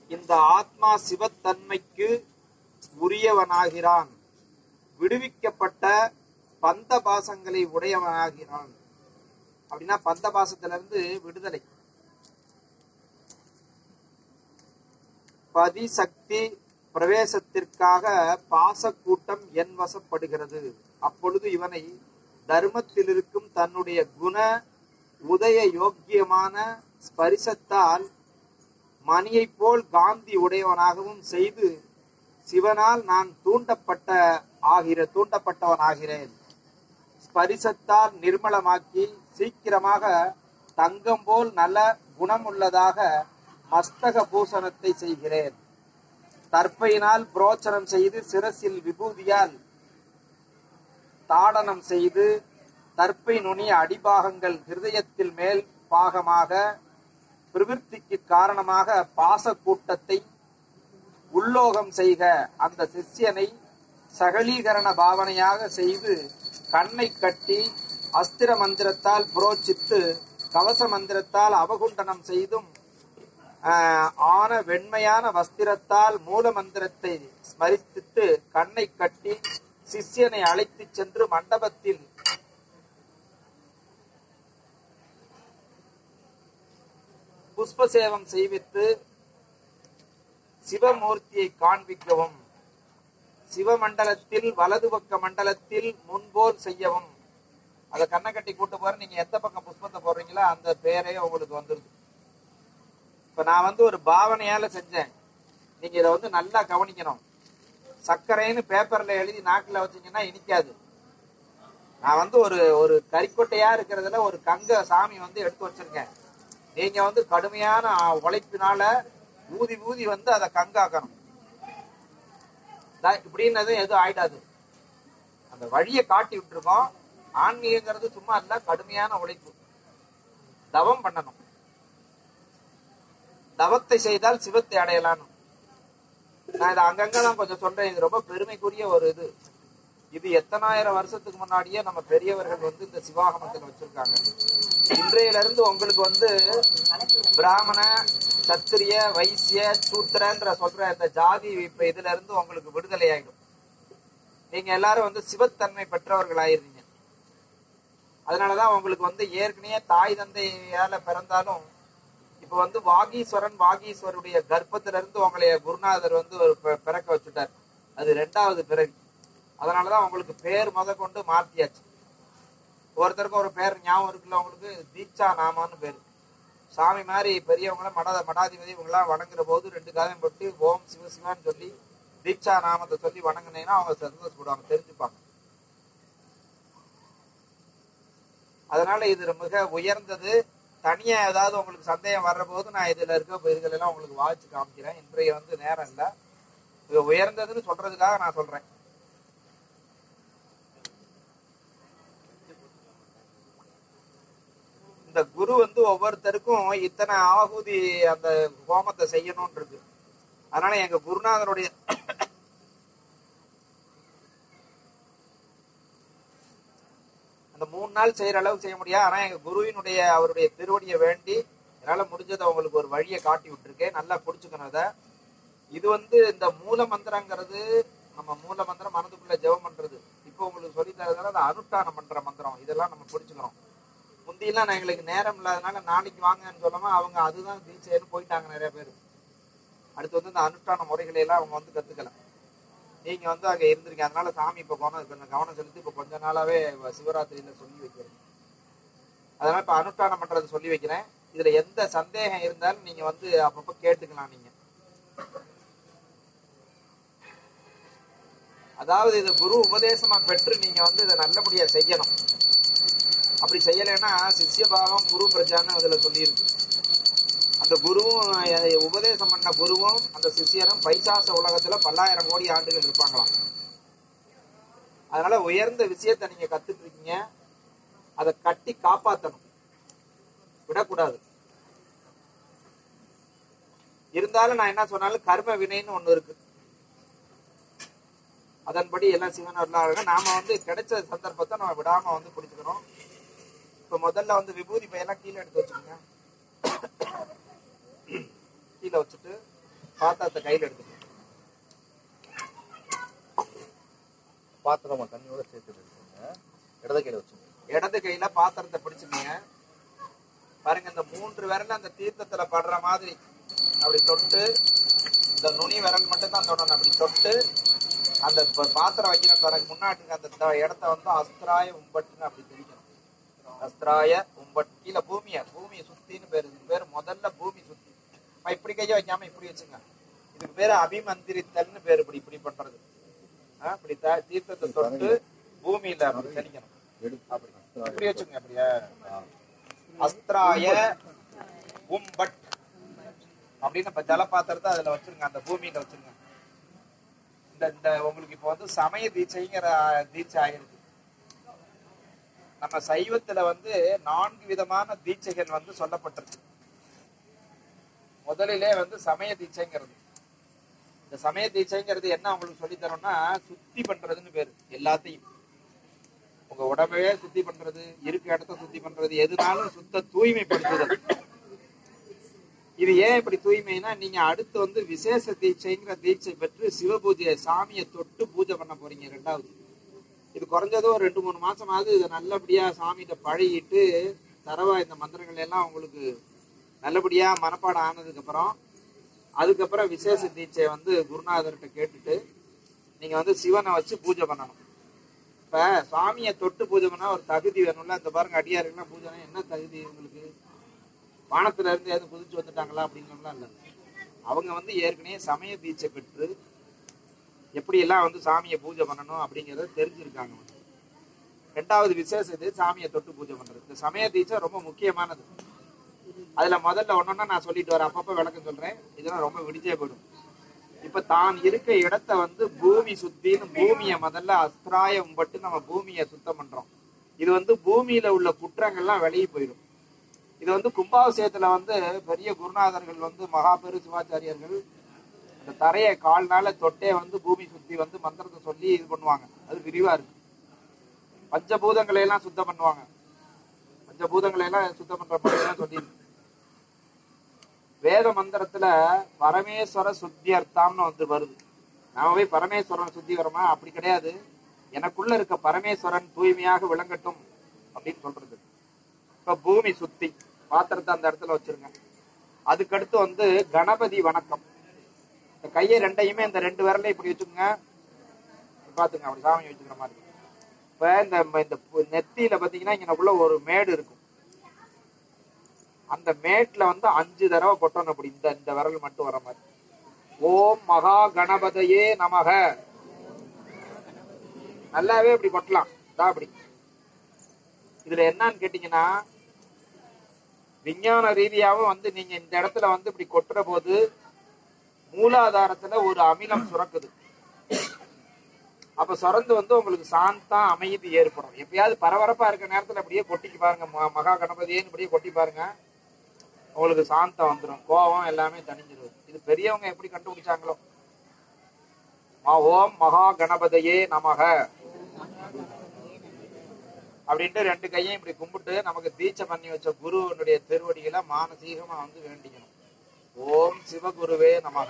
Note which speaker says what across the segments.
Speaker 1: இந்த ஆத்மா சிவத்தன்மைக்கு உரியவனாகிறான் விடுவிக்கப்பட்ட பந்த பாசங்களை உடையவனாகிறான் அப்படின்னா பந்த பாசத்திலிருந்து விடுதலை பதிசக்தி பிரவேசத்திற்காக பாசக்கூட்டம் என் வசப்படுகிறது அப்பொழுது இவனை தர்மத்தில் இருக்கும் தன்னுடைய குண உதய யோக்கியமான ஸ்பரிசத்தால் மணியைப் போல் காந்தி உடையவனாகவும் செய்து சிவனால் நான் தூண்டப்பட்ட ஆகிற தூண்டப்பட்டவன் ஆகிறேன் ஸ்பரிசத்தால் நிர்மலமாக்கி சீக்கிரமாக தங்கம் போல் நல்ல குணமுள்ளதாக மஸ்தக பூசணத்தை செய்கிறேன் தற்பையினால் புரோச்சனம் செய்து சிரசில் விபூதியால் தாடனம் செய்து தற்பை நுனிய அடிபாகங்கள் ஹிருதயத்தில் மேல் பாகமாக பிரவிற்த்திக்கு காரணமாக பாச கூட்டத்தை உல்லோகம் செய்க அந்த சிஷ்யனை சகலீகரண பாவனையாக செய்து கண்ணை கட்டி அஸ்திர மந்திரத்தால் புரோச்சித்து கவச மந்திரத்தால் அவகுண்டனம் செய்தும் ஆஹ், ஆன வெண்மையான வஸ்திரத்தால் மூல மந்திரத்தை ஸ்மரித்து கண்ணை கட்டி சிஷ்யனை அழைத்துச் சென்று மண்டபத்தில் புஷ்பசேவம் செய்வித்து சிவமூர்த்தியை காண்பிக்கவும் சிவமண்டலத்தில் வலது பக்க மண்டலத்தில் முன்போல் செய்யவும் அதை கண்ணை கட்டி கூட்டு போற நீங்க எந்த பக்கம் புஷ்பத்தை போடுறீங்களோ அந்த பேரே உங்களுக்கு வந்துருது இப்ப நான் வந்து ஒரு பாவனையால செஞ்சேன் நீங்க இதை வந்து நல்லா கவனிக்கணும் சர்க்கரைன்னு பேப்பர்ல எழுதி நாக்குல வச்சீங்கன்னா இனிக்காது நான் வந்து ஒரு ஒரு கறிக்கொட்டையா இருக்கிறதுல ஒரு கங்க சாமி வந்து எடுத்து வச்சிருக்கேன் நீங்க வந்து கடுமையான உழைப்பினால ஊதி ஊதி வந்து அதை கங்காக்கணும் தா- இப்படின்னது எதுவும் ஆயிடாது அந்த வழியை காட்டி விட்டுருக்கோம் ஆன்மீகங்கிறது சும்மா இல்ல கடுமையான உழைப்பு தவம் பண்ணணும் தவத்தை செய்தால் சிவத்தை அடையலான்னு நான் இதை அங்கங்க தான் கொஞ்சம் சொல்றேன் இது ரொம்ப பெருமைக்குரிய ஒரு இது இது எத்தனாயிரம் வருஷத்துக்கு முன்னாடியே நம்ம பெரியவர்கள் வந்து இந்த சிவாகமத்தில் வச்சிருக்காங்க இன்றையில இருந்து உங்களுக்கு வந்து பிராமண சத்திரிய வைசிய சூத்திரன்ற சொல்ற இந்த ஜாதி இப்ப இதுல இருந்து உங்களுக்கு விடுதலை ஆயிடும் நீங்க எல்லாரும் வந்து சிவத்தன்மை பெற்றவர்கள் ஆயிருந்தீங்க அதனாலதான் உங்களுக்கு வந்து ஏற்கனவே தாய் தந்தையால பிறந்தாலும் இப்ப வந்து வாகீஸ்வரன் வாகீஸ்வருடைய கர்ப்பத்துல இருந்து உங்களைய குருநாதர் வந்து ஒரு பி- பிறக்க வச்சுட்டார் அது ரெண்டாவது பிறவி அதனாலதான் உங்களுக்கு பேர் முத கொண்டு மாத்தியாச்சு ஒருத்தருக்கும் ஒரு பேர் ஞாபகம் இருக்குல்ல உங்களுக்கு தீட்சா நாமான்னு பேரு சாமி மாதிரி பெரியவங்கள மட மடாதிபதி இவங்கெல்லாம் வணங்குற போது ரெண்டு காலம் போட்டு ஓம் சிவ சிவான்னு சொல்லி தீட்சா நாமத்தை சொல்லி வணங்குனீங்கன்னா அவங்க சந்தோஷப்படுவாங்க தெரிஞ்சுப்பாங்க அதனால இது மிக உயர்ந்தது தனியா ஏதாவது உங்களுக்கு சந்தேகம் வர்ற போது நான் இதுல இருக்க இதுகள் எல்லாம் உங்களுக்கு வாசிச்சு காமிக்கிறேன் இன்றைய வந்து நேரம் இல்ல இது உயர்ந்ததுன்னு சொல்றதுக்காக நான் சொல்றேன் இந்த குரு வந்து ஒவ்வொருத்தருக்கும் இத்தனை ஆகுதி அந்த ஹோமத்தை செய்யணும்னு இருக்கு அதனால எங்க குருநாதனுடைய அந்த மூணு நாள் செய்யற அளவுக்கு செய்ய முடியாது ஆனா எங்க குருவினுடைய அவருடைய திருவடியை வேண்டி என்னால முடிஞ்சதை உங்களுக்கு ஒரு வழியை காட்டி விட்டுருக்கேன் நல்லா புடிச்சுக்கணும் இதை இது வந்து இந்த மூல மந்திரங்கிறது நம்ம மூல மந்திரம் மனதுக்குள்ள ஜெபம் பண்றது இப்போ உங்களுக்கு சொல்லி தரதுனால அந்த அனுஷ்டானம் பண்ற மந்திரம் இதெல்லாம் நம்ம புடிச்சுக்கிறோம் முந்தியெல்லாம் நான் எங்களுக்கு நேரம் இல்லாதனால நாளைக்கு வாங்கன்னு சொல்லாம அவங்க அதுதான் தீட்சைன்னு போயிட்டாங்க நிறைய பேர் அடுத்து வந்து இந்த அனுஷ்டான முறைகளை எல்லாம் அவங்க வந்து கத்துக்கல நீங்க வந்து அங்க இருந்திருக்கீங்க அதனால சாமி இப்ப கவனம் கொஞ்சம் கவனம் செலுத்தி இப்ப கொஞ்ச நாளாவே சிவராத்திரியில சொல்லி வைக்கிறேன் அதனால இப்ப அனுஷ்டானம் பண்றது சொல்லி வைக்கிறேன் இதுல எந்த சந்தேகம் இருந்தாலும் நீங்க வந்து அப்பப்ப கேட்டுக்கலாம் நீங்க அதாவது இது குரு உபதேசமா பெற்று நீங்க வந்து இதை நல்லபடியா செய்யணும் அப்படி செய்யலைன்னா சிஷ்ய பாவம் குரு பிரஜான்னு அதுல சொல்லியிருக்கு அந்த குருவும் அஹ், உபதேசம் பண்ண குருவும் அந்த சிஷ்யரும் பைசாச உலகத்துல பல்லாயிரம் கோடி ஆண்டுகள் இருப்பாங்களாம் அதனால உயர்ந்த விஷயத்தை நீங்க கத்துட்டு இருக்கீங்க அதை கட்டி காப்பாத்தணும் விடக்கூடாது இருந்தாலும் நான் என்ன சொன்னாலும் கர்ம வினைன்னு ஒண்ணு இருக்கு அதன்படி எல்லாம் சிவனர்களாக நாம வந்து கிடைச்ச சந்தர்ப்பத்தை நம்ம விடாம வந்து பிடிச்சுக்கிறோம் இப்ப முதல்ல வந்து விபூதி பையெல்லாம் கீழே எடுத்து வச்சுக்கோங்க கீழே வச்சுட்டு பாத்திரத்தை கையில எடுத்துக்கணும்
Speaker 2: பாத்திரமா தண்ணியோட சேர்த்து எடுத்துக்கோங்க இடது கையில வச்சுங்க
Speaker 1: இடது கையில பாத்திரத்தை பிடிச்சுக்கீங்க பாருங்க இந்த மூன்று விரல் அந்த தீர்த்தத்துல படுற மாதிரி அப்படி தொட்டு இந்த நுனி விரல் மட்டும் தான் தொடணும் அப்படி தொட்டு அந்த ப- பாத்திரம் வைக்கிற பிறகு முன்னாடி இருக்க அந்த த- இடத்த வந்து அஸ்திராய உம்பட்டுன்னு அப்படி தெரிக்கணும் அஸ்திராய உம்பட் கீழே பூமிய பூமியை சுத்தின்னு பேரு இதுக்கு பேரு முதல்ல பூமி சுத்தி அம்மா, இப்படி கையை வைக்காம இப்படி வச்சுங்க இதுக்கு பேரு அபிமந்திரித்தல்னு பேரு இப்படி இப்படி பண்றது ஆ, இப்படி த- தீர்த்தத்தை தொட்டு பூமியில அப்படி தெளிக்கணும் அப்படி இப்படி வச்சுங்க அப்படியே அஸ்திராய உம்பட் அப்படின்னு இப்ப ஜலபாத்திரத்தை அதுல வச்சிருங்க அந்த பூமியில வச்சிருங்க இந்த இந்த உங்களுக்கு இப்போ வந்து சமய தீட்சைங்கிற தீட்சை ஆயிருக்கு நம்ம சைவத்துல வந்து நான்கு விதமான தீட்சைகள் வந்து சொல்லப்பட்டிருக்கு முதலிலே வந்து சமய தீட்சைங்கிறது இந்த சமய தீட்சைங்கிறது என்ன உங்களுக்கு சொல்லி தரோம்னா சுத்தி பண்றதுன்னு பேரு எல்லாத்தையும் உங்க உடம்பையே சுத்தி பண்றது இருக்க இடத்த சுத்தி பண்றது எதுனாலும் சுத்த தூய்மைப்படுத்துதல் இது ஏன் இப்படி தூய்மைனா நீங்க அடுத்து வந்து விசேஷ தீட்சைங்கிற தீட்சை பெற்று சிவபூஜையை சாமியை தொட்டு பூஜை பண்ண போறீங்க ரெண்டாவது இது குறைஞ்சதோ ஒரு ரெண்டு மூணு மாசமாவது இதை நல்லபடியா சாமிகிட்ட பழகிட்டு தரவா இந்த மந்திரங்கள் எல்லாம் உங்களுக்கு நல்லபடியா மனப்பாடம் ஆனதுக்கு அப்புறம் அதுக்கப்புறம் விசேஷ தீட்சையை வந்து குருநாதர்கிட்ட கேட்டுட்டு நீங்க வந்து சிவனை வச்சு பூஜை பண்ணணும் இப்ப சுவாமியை தொட்டு பூஜை பண்ணா ஒரு தகுதி வேணும்ல அந்த பாருங்க அடியாருக்குலாம் பூஜைனா என்ன தகுதி உங்களுக்கு வானத்துல இருந்து எதுவும் குதிச்சு வந்துட்டாங்களா அப்படிங்கலாம் இல்ல அவங்க வந்து ஏற்கனவே சமய தீட்சை பெற்று எப்படி எல்லாம் வந்து சாமியை பூஜை பண்ணணும் அப்படிங்கறத தெரிஞ்சிருக்காங்க வந்து. ரெண்டாவது விசேஷம் இது சாமியை தொட்டு பூஜை பண்றது இந்த சமய தீட்சை ரொம்ப முக்கியமானது அதுல முதல்ல ஒன்னொன்னா நான் சொல்லிட்டு வரேன் அப்பப்ப விளக்கம் சொல்றேன் இதெல்லாம் ரொம்ப விடிச்சே போயிடும் இப்ப தான் இருக்க இடத்த வந்து பூமி சுத்தின்னு பூமியை முதல்ல அஸ்திராயம் பட்டு நம்ம பூமியை சுத்தம் பண்றோம் இது வந்து பூமியில உள்ள குற்றங்கள்லாம் வெளியே போயிடும் இது வந்து கும்பாபிஷேகத்துல வந்து பெரிய குருநாதர்கள் வந்து மகாபெரு சிவாச்சாரியர்கள் அந்த தரையை கால்னால தொட்டே வந்து பூமி சுத்தி வந்து மந்திரத்தை சொல்லி இது பண்ணுவாங்க அது விரிவா இருக்கு பஞ்சபூதங்களை எல்லாம் சுத்தம் பண்ணுவாங்க பஞ்சபூதங்களை எல்லாம் சுத்தம் பண்ற பணியெல்லாம் சொல்லி வேத மந்திரத்துல பரமேஸ்வர சுத்தியர்த்தம்னு வந்து வருது நாம போய் பரமேஸ்வரன் சுத்தி வரோமா அப்படி கிடையாது எனக்குள்ள இருக்க பரமேஸ்வரன் தூய்மையாக விளங்கட்டும் அப்படின்னு சொல்றது இப்ப பூமி சுத்தி பாத்திரத்தை அந்த இடத்துல வச்சிருங்க அதுக்கடுத்து வந்து கணபதி வணக்கம் இந்த கையை ரெண்டையுமே இந்த ரெண்டு விரலையும் இப்படி வச்சுக்கோங்க பாத்துங்க அப்படி சாமி வச்சுக்கிற மாதிரி இப்ப இந்த இந்த பு- நெத்தியில பாத்தீங்கன்னா இங்கனக்குள்ள ஒரு மேடு இருக்கும் அந்த மேட்ல வந்து அஞ்சு தடவை கொட்டணும் அப்படி இந்த இந்த விரல் மட்டும் வர மாதிரி ஓம் மகா கணபதையே நமக நல்லாவே இப்படி கொட்டலாம் தான் அப்படி இதுல என்னன்னு கேட்டீங்கன்னா விஞ்ஞான ரீதியாவும் வந்து நீங்க இந்த இடத்துல வந்து இப்படி கொட்டுற போது மூலாதாரத்துல ஒரு அமிலம் சுரக்குது அப்ப சுரந்து வந்து உங்களுக்கு சாந்தா அமைதி ஏற்படும் எப்பயாவது பரபரப்பா இருக்க நேரத்துல அப்படியே கொட்டிக்கு பாருங்க ம- மகா கணபதியேன்னு இப்படியே கொட்டி பாருங்க உங்களுக்கு சாந்தம் வந்துடும் கோபம் எல்லாமே தணிஞ்சிடும் இது பெரியவங்க எப்படி கண்டுபிடிச்சாங்களோ மா ஓம் மகா கணபதையே நமக அப்படின்ட்டு ரெண்டு கையும் இப்படி கும்பிட்டு நமக்கு தீட்சை பண்ணி வச்ச குருவனுடைய திருவடிகளை மானசீகமா வந்து வேண்டிக்கணும் ஓம் சிவகுருவே நமக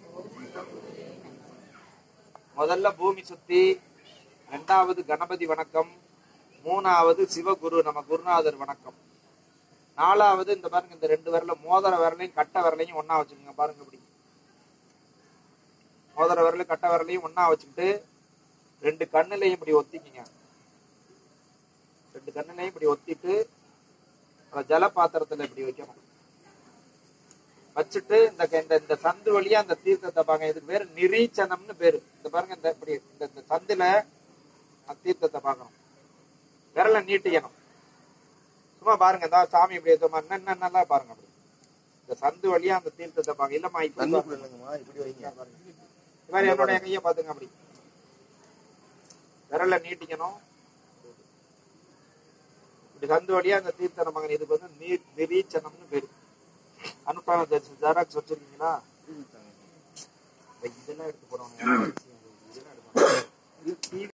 Speaker 1: முதல்ல பூமி சுத்தி ரெண்டாவது கணபதி வணக்கம் மூணாவது சிவகுரு நம்ம குருநாதர் வணக்கம் நாலாவது இந்த பாருங்க இந்த ரெண்டு விரல மோதிர விரலையும் கட்ட விரலையும் ஒண்ணா வச்சுக்கோங்க பாருங்க இப்படி மோதிர விரலையும் கட்ட விரலையும் ஒண்ணா வச்சுக்கிட்டு ரெண்டு கண்ணுலையும் இப்படி ஒத்திக்கிங்க ரெண்டு கண்ணுலையும் இப்படி ஒத்திட்டு அந்த ஜல பாத்திரத்துல இப்படி வைக்கணும் வச்சுட்டு இந்த இந்த இந்த சந்து வழியா அந்த தீர்த்தத்தை பாருங்க இதுக்கு பேரு நிரீச்சனம்னு பேரு இந்த பாருங்க இந்த இப்படி இந்த இந்த சந்துல அந்த தீர்த்தத்தை பார்க்கணும் விரலை நீட்டிக்கணும் சும்மா பாருங்க இந்த சாமி இப்படி ஏத்த மாதிரி என்ன நல்லா பாருங்க அப்படி இந்த சந்து வழியா அந்த தீர்த்தத்தை பாருங்க இல்லம்மா இப்படி
Speaker 2: தண்ணிக்குள்ள
Speaker 1: பாருங்க.
Speaker 2: இல்லைங்கம்மா இப்படி வைங்க
Speaker 1: இது மாதிரி என்னுடைய கையை பாத்துங்க அப்படி விரலை நீட்டிக்கணும் இப்படி சந்து வழியா அந்த தீர்த்தன மகன் இதுக்கு வந்து நீர் நிரீச்சனம்னு பேரு அனுப்பான ஜெராக்ஸ் வச்சிருக்கீங்களா இதெல்லாம் எடுத்து போடணும் இதெல்லாம் எடுத்து போடணும்.